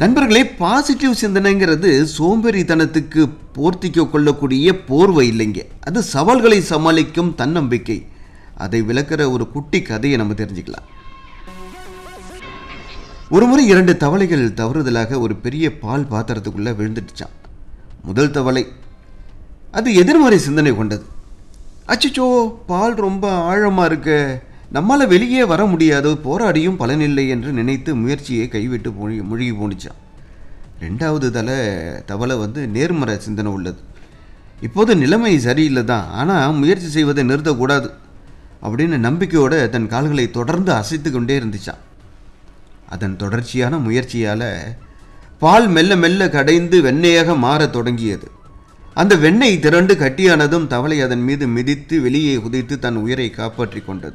நண்பர்களே பாசிட்டிவ் சிந்தனைங்கிறது சோம்பேறித்தனத்துக்கு போர்த்திக்க கொள்ளக்கூடிய போர்வை இல்லைங்க அது சவால்களை சமாளிக்கும் தன்னம்பிக்கை அதை விளக்குற ஒரு குட்டி கதையை நம்ம தெரிஞ்சுக்கலாம் ஒரு முறை இரண்டு தவளைகள் தவறுதலாக ஒரு பெரிய பால் பாத்திரத்துக்குள்ள விழுந்துடுச்சான் முதல் தவளை அது எதிர்மறை சிந்தனை கொண்டது அச்சச்சோ பால் ரொம்ப ஆழமாக இருக்க நம்மால் வெளியே வர முடியாது போராடியும் பலனில்லை என்று நினைத்து முயற்சியை கைவிட்டு மொழி முழுகி போணுச்சான் ரெண்டாவது தலை தவளை வந்து நேர்மறை சிந்தனை உள்ளது இப்போது நிலைமை சரியில்லை தான் ஆனால் முயற்சி செய்வதை நிறுத்தக்கூடாது அப்படின்னு நம்பிக்கையோட தன் கால்களை தொடர்ந்து அசைத்து கொண்டே இருந்துச்சான் அதன் தொடர்ச்சியான முயற்சியால் பால் மெல்ல மெல்ல கடைந்து வெண்ணெயாக மாறத் தொடங்கியது அந்த வெண்ணெய் திரண்டு கட்டியானதும் தவளை அதன் மீது மிதித்து வெளியே குதித்து தன் உயிரை காப்பாற்றிக் கொண்டது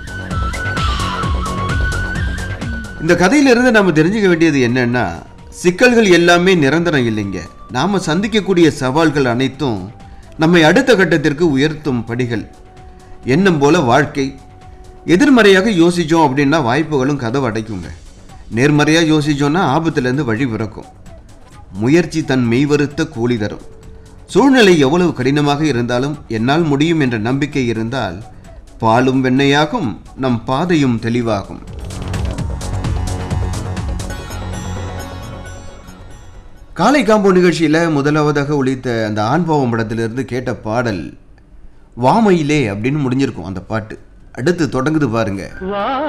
இந்த கதையிலிருந்து நம்ம தெரிஞ்சுக்க வேண்டியது என்னன்னா சிக்கல்கள் எல்லாமே நிரந்தரம் இல்லைங்க நாம சந்திக்கக்கூடிய சவால்கள் அனைத்தும் நம்மை அடுத்த கட்டத்திற்கு உயர்த்தும் படிகள் எண்ணம் போல வாழ்க்கை எதிர்மறையாக யோசிச்சோம் அப்படின்னா வாய்ப்புகளும் கதவு அடைக்குங்க நேர்மறையாக யோசிச்சோன்னா ஆபத்துலேருந்து வழி பிறக்கும் முயற்சி தன் மெய்வருத்த கூலி தரும் சூழ்நிலை எவ்வளவு கடினமாக இருந்தாலும் என்னால் முடியும் என்ற நம்பிக்கை இருந்தால் பாலும் வெண்ணையாகும் நம் பாதையும் தெளிவாகும் காலை காம்போ நிகழ்ச்சியில் முதலாவதாக ஒழித்த அந்த ஆண்பாவம் படத்திலிருந்து கேட்ட பாடல் வாமையிலே அப்படின்னு முடிஞ்சிருக்கும் அந்த பாட்டு அடுத்து தொடங்குது பாருங்க வா